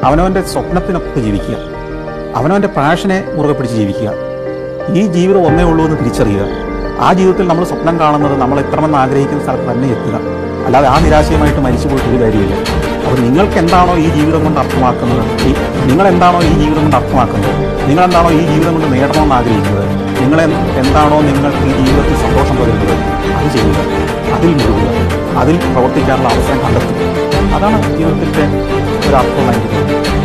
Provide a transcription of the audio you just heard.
അവനവൻ്റെ സ്വപ്നത്തിനൊക്കെ ജീവിക്കുക അവനവൻ്റെ പാഷനെ മുറുകെ പിടിച്ച് ജീവിക്കുക ഈ ജീവിതം ഒന്നേ ഉള്ളൂ എന്ന് തിരിച്ചറിയുക ആ ജീവിതത്തിൽ നമ്മൾ സ്വപ്നം കാണുന്നത് നമ്മൾ എത്രമെന്ന് ആഗ്രഹിക്കുന്ന സ്ഥലത്ത് തന്നെ എത്തുക അല്ലാതെ ആ നിരാശയുമായിട്ട് മരിച്ചു പോയിട്ട് ഒരു കാര്യമില്ല അപ്പോൾ നിങ്ങൾക്ക് എന്താണോ ഈ ജീവിതം കൊണ്ട് അർത്ഥമാക്കുന്നത് ഈ നിങ്ങൾ എന്താണോ ഈ ജീവിതം കൊണ്ട് അർത്ഥമാക്കുന്നത് നിങ്ങൾ എന്താണോ ഈ ജീവിതം കൊണ്ട് നേടണമെന്ന് ആഗ്രഹിക്കുന്നത് നിങ്ങൾ എന്ത് എന്താണോ നിങ്ങൾക്ക് ഈ ജീവിതത്തിൽ സന്തോഷം പകരുന്നത് അത് ചെയ്യുക അതിൽ മുഴുകുക അതിൽ പ്രവർത്തിക്കാനുള്ള അവസരം കണ്ടെത്തുക അതാണ് ജീവിതത്തിൻ്റെ ഒരു അർത്ഥം എനിക്ക് തോന്നുന്നത്